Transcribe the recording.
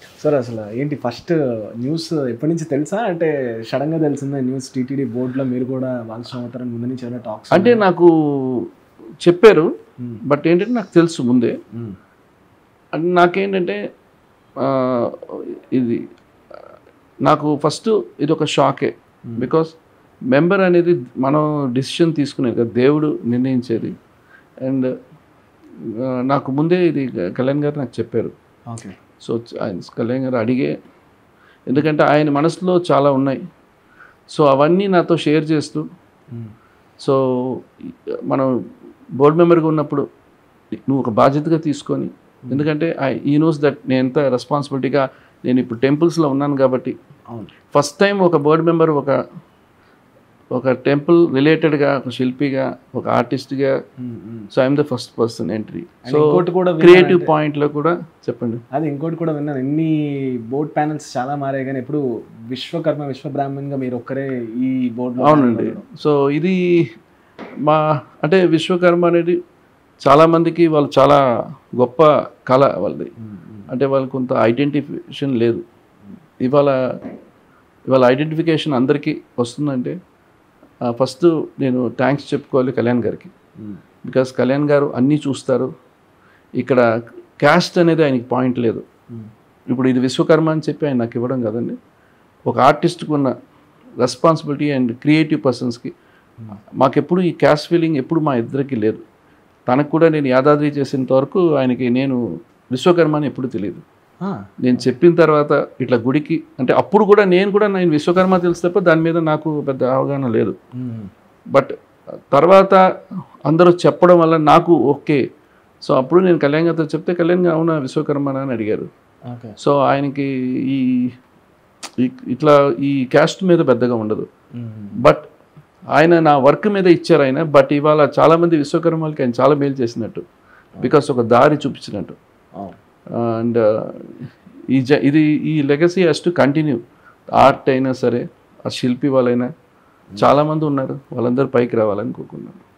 sir అసలు ఏంటి first news ఎప్పటి నుంచి తెలుసా అంటే సడన్గా తెలిసిందా న్యూస్ టీటీడీ బోర్డులో మీరు కూడా భాగస్వామి అవుతారని ముందు నుంచి ఏమైనా టాక్స్ అంటే నాకు చెప్పారు బట్ ఏంటంటే నాకు తెలుసు ముందే అండ్ నాకేంటంటే ఆ, ఇది నాకు ఫస్ట్ ఇది ఒక షాకే బికాస్ మెంబర్ అనేది మనం డిసిషన్ తీసుకునేది కదా దేవుడు నిర్ణయించేది అండ్ నాకు ముందే ఇది కళ్యాణ్ గారు నాకు చెప్పారు ఓకే సో ఆయన కళ్యాణ్ గారు అడిగే ఎందుకంటే ఆయన మనసులో చాలా ఉన్నాయి సో అవన్నీ నాతో షేర్ చేస్తూ సో మనం బోర్డు మెంబర్గా ఉన్నప్పుడు నువ్వు ఒక బాధ్యతగా తీసుకొని ఎందుకంటే ఈ నోస్ దట్ నేను ఎంత రెస్పాన్సిబిలిటీగా నేను ఇప్పుడు టెంపుల్స్లో ఉన్నాను కాబట్టి అవును ఫస్ట్ టైం ఒక బోర్డు మెంబర్ ఒక ఒక టెంపుల్ రిలేటెడ్గా ఒక శిల్పిగా ఒక ఆర్టిస్ట్గా so I'm the first person entry so ఇంకోటి కూడా క్రియేటివ్ పాయింట్లో కూడా చెప్పండి అది ఇంకోటి కూడా విన్నాను ఎన్ని బోర్డ్ ప్యానల్స్ చాలా మారాయి కానీ ఎప్పుడు విశ్వకర్మ విశ్వ బ్రాహ్మణ్గా మీరు ఒక్కరే ఈ బోర్డు అవునండి సో ఇది మా అంటే విశ్వకర్మ అనేది చాలామందికి వాళ్ళు చాలా గొప్ప కళ వాళ్ళది అంటే వాళ్ళకి కొంత ఐడెంటిఫికేషన్ లేదు ఇవాళ ఇవాళ ఐడెంటిఫికేషన్ అందరికీ వస్తుందంటే ఫస్ట్ నేను థ్యాంక్స్ చెప్పుకోవాలి కళ్యాణ్ గారికి బికాస్ కళ్యాణ్ గారు అన్నీ చూస్తారు ఇక్కడ క్యాస్ట్ అనేది ఆయనకి పాయింట్ లేదు ఇప్పుడు ఇది విశ్వకర్మ అని చెప్పి ఆయన నాకు ఇవ్వడం కదండి ఒక ఆర్టిస్ట్కి ఉన్న రెస్పాన్సిబిలిటీ అండ్ క్రియేటివ్ పర్సన్స్కి మాకెప్పుడు ఈ క్యాస్ట్ ఫీలింగ్ ఎప్పుడు మా ఇద్దరికి లేదు తనకు కూడా నేను యాదాద్రి చేసేంత వరకు ఆయనకి నేను విశ్వకర్మ అని ఎప్పుడు తెలియదు నేను చెప్పిన తర్వాత ఇట్లా గుడికి అంటే అప్పుడు కూడా నేను కూడా నేను విశ్వకర్మ తెలుసు తప్ప దాని మీద నాకు పెద్ద అవగాహన లేదు బట్ తర్వాత అందరూ చెప్పడం వల్ల నాకు ఓకే సో అప్పుడు నేను కళ్యాణ్ గారితో చెప్తే కళ్యాణ్ గారు అవునా విశ్వకర్మ అని అడిగారు ఓకే సో ఆయనకి ఈ ఈ- ఇట్లా ఈ క్యాస్ట్ మీద పెద్దగా ఉండదు బట్ ఆయన నా వర్క్ మీద ఇచ్చారు ఆయన బట్ ఇవాళ చాలామంది విశ్వకర్మలకి ఆయన చాలా మేలు చేసినట్టు బికాస్ ఒక దారి చూపించినట్టు అండ్ ఈ జ ఇది ఈ legacy has to continue art అయినా సరే ఆ శిల్పి వాళ్ళైనా చాలామంది ఉన్నారు వాళ్ళందరూ పైకి రావాలని కోరుకున్నాను